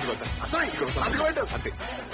వద్దా అత్త ఇక్కడ వస్తా. అర్థమైందా? అంతే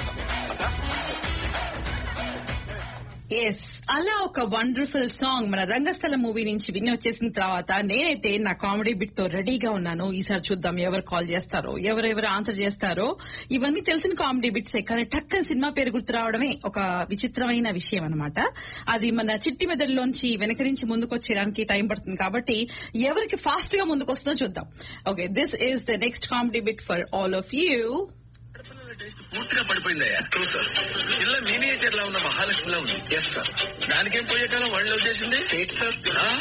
ఎస్ అలా ఒక వండర్ఫుల్ సాంగ్ మన రంగస్థల మూవీ నుంచి విని వచ్చేసిన తర్వాత నేనైతే నా కామెడీ బిట్ తో రెడీగా ఉన్నాను ఈసారి చూద్దాం ఎవరు కాల్ చేస్తారో ఎవరెవరు ఆన్సర్ చేస్తారో ఇవన్నీ తెలిసిన కామెడీ బిట్సే కానీ టక్కని సినిమా పేరు గుర్తు రావడమే ఒక విచిత్రమైన విషయం అన్నమాట అది మన చిట్టి మెదడులోంచి వెనక నుంచి ముందుకు వచ్చేయడానికి టైం పడుతుంది కాబట్టి ఎవరికి ఫాస్ట్ గా ముందుకు వస్తుందో చూద్దాం okay this is the next comedy bit for all of you taste పూర్తిగా పడిపోయిందయ్యా ట్రూ సార్ పిల్ల మినియేచర్ లా ఉన్న మహాలక్ష్మిలా ఉంది ఎస్ సార్ దానికేం పోయే కాలం వాళ్ళు వచ్చేసింది ఫేట్ సార్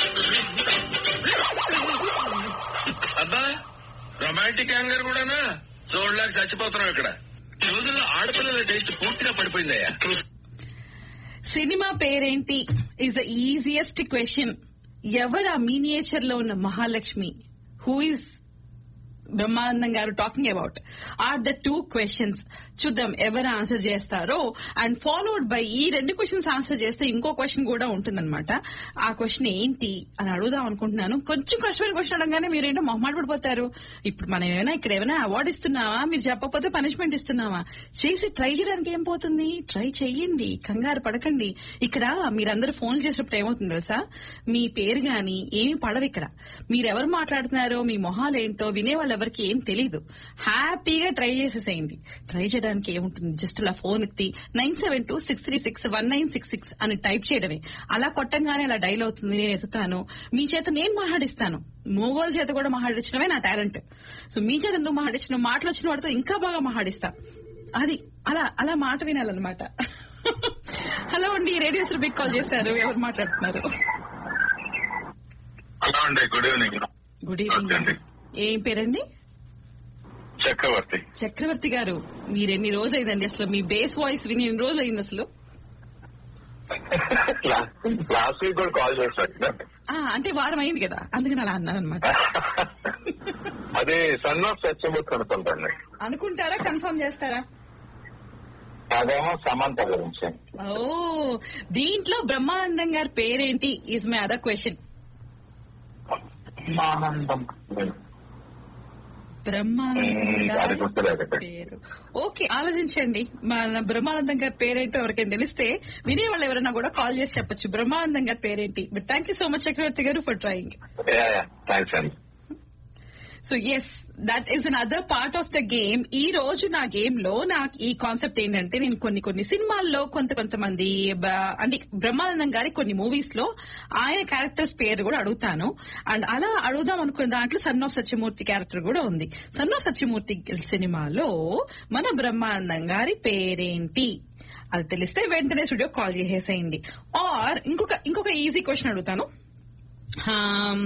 అబ్బా రొమాంటిక్ యాంగర్ కూడానా చూడలేక చచ్చిపోతున్నాం ఇక్కడ ఈ రోజుల్లో ఆడపిల్లల టేస్ట్ పూర్తిగా పడిపోయిందయ్యా ట్రూ సినిమా పేరేంటి ఈజ్ ద ఈజియెస్ట్ క్వశ్చన్ ఎవరు ఆ మీనియేచర్ లో ఉన్న Mahalakshmi who is Brahmanandam garu talking about are the two questions చూద్దాం ఎవరు ఆన్సర్ చేస్తారో అండ్ ఫాలోడ్ బై ఈ రెండు క్వశ్చన్స్ ఆన్సర్ చేస్తే ఇంకో క్వశ్చన్ కూడా ఉంటుందన్నమాట ఆ క్వశ్చన్ ఏంటి అని అడుగుదాం అనుకుంటున్నాను కొంచెం కష్టమైన క్వశ్చన్ అడగానే మీరేంటో మొహమాట పడిపోతారు ఇప్పుడు మనం ఏమైనా ఇక్కడ ఏమైనా అవార్డు ఇస్తున్నావా మీరు చెప్పకపోతే పనిష్మెంట్ ఇస్తున్నావా చేసి ట్రై చేయడానికి ఏం పోతుంది ట్రై చెయ్యండి కంగారు పడకండి ఇక్కడ మీరందరూ ఫోన్ చేసినప్పుడు ఏమవుతుంది తెలుసా మీ పేరు గాని ఏమి పడవు ఇక్కడ మీరెవరు మాట్లాడుతున్నారో మీ మొహాలు ఏంటో వినే వాళ్ళు ఎవరికి ఏం తెలీదు హ్యాపీగా ట్రై చేసేసేయండి ట్రై చేయడానికి ఏముంటుంది జస్ట్ అలా ఫోన్ ఎత్తి nine seven two six three six one nine six six అని టైప్ చేయడమే అలా కొట్టంగానే అలా డైల్ అవుతుంది నేను ఎత్తుతాను మీ చేత నేను మాట్లాడిస్తాను మోగోళ్ళ చేత కూడా మాట్లాడించడమే నా టాలెంట్ సో మీ చేత ఎందుకు మాట్లాడించిన మాటలు వచ్చిన వాడితో ఇంకా బాగా మాట్లాడిస్తా అది అలా అలా మాట వినాలన్నమాట హలో అండి రేడియో బిగ్ కాల్ చేశారు ఎవరు మాట్లాడుతున్నారు హలో అండి గుడ్ ఈవినింగ్ గుడ్ ఈవినింగ్ అండి ఏం పేరండి చక్రవర్తి చక్రవర్తి గారు మీరు ఎన్ని రోజులు అయిందండి అసలు మీ బేస్ వాయిస్ విని ఎన్ని రోజులు అయింది అసలు లాస్ట్ వీక్ కూడా కాల్ చేశాను ఆ, అంటే వారం అయింది కదా అందుకని అలా అన్నాను అనమాట అది సన్ ఆఫ్ సత్యమూర్తి అనుకుంటాను అనుకుంటారా కన్ఫర్మ్ చేస్తారా అదేమో సమంత గురించి ఓ దీంట్లో బ్రహ్మానందం గారి పేరేంటి ఈజ్ మై అదర్ క్వశ్చన్ ఆనందం బ్రహ్మానందం అది గారి గుర్తులేదు పేరు ఓకే ఆలోచించండి మన బ్రహ్మానందం గారి పేరేంటో ఎవరికైనా తెలిస్తే వినే వాళ్ళు ఎవరైనా కూడా కాల్ చేసి చెప్పొచ్చు బ్రహ్మానందం గారి పేరేంటి but thank you so much Chakravarthi garu for trying thanks అండి so yes that is another part of the game ఈ రోజు నా గేమ్ లో నాకు ఈ కాన్సెప్ట్ ఏంటంటే నేను కొన్ని కొన్ని సినిమాల్లో కొంత కొంతమంది బ- అంటే బ్రహ్మానందం గారి కొన్ని మూవీస్ లో ఆయన క్యారెక్టర్స్ పేరు కూడా అడుగుతాను అండ్ అలా అడుగుదాం అనుకున్న దాంట్లో సన్ ఆఫ్ సత్యమూర్తి క్యారెక్టర్ కూడా ఉంది సన్ ఆఫ్ సత్యమూర్తి సినిమాలో మన బ్రహ్మానందం గారి పేరేంటి అది తెలిస్తే వెంటనే స్టూడియో కాల్ చేసేసేయండి ఆర్ ఇంకొక ఇంకొక ఈజీ క్వశ్చన్ అడుగుతాను Um,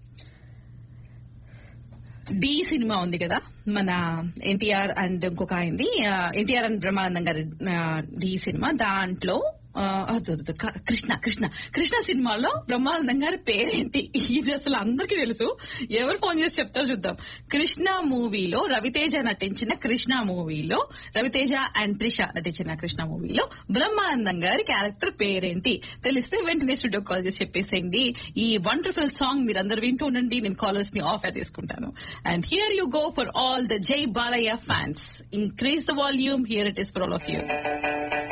డి సినిమా ఉంది కదా మన ఎన్టీఆర్ అండ్ ఇంకొక అయింది ఎన్టీఆర్ అండ్ బ్రహ్మానందం గారి ఆ, డి సినిమా దాంట్లో ఆ, అదు, అదు, అదు, క- కృష్ణ కృష్ణ కృష్ణ సినిమాలో బ్రహ్మానందం గారి పేరేంటి ఇది అసలు అందరికీ తెలుసు ఎవరు ఫోన్ చేసి చెప్తారో చూద్దాం కృష్ణ మూవీలో రవితేజ నటించిన కృష్ణ మూవీలో రవితేజ అండ్ త్రిష నటించిన కృష్ణ మూవీలో బ్రహ్మానందం గారి క్యారెక్టర్ పేరేంటి తెలిస్తే వెంటనే స్టూడియో కాల్ చేసి చెప్పేసేయండి ఈ వండర్ఫుల్ సాంగ్ మీరు అందరు వింటూ ఉండండి నేను కాలర్స్ ని ఆఫర్ తీసుకుంటాను and here you go for all the Jai Balayya fans increase the volume here it is for all of you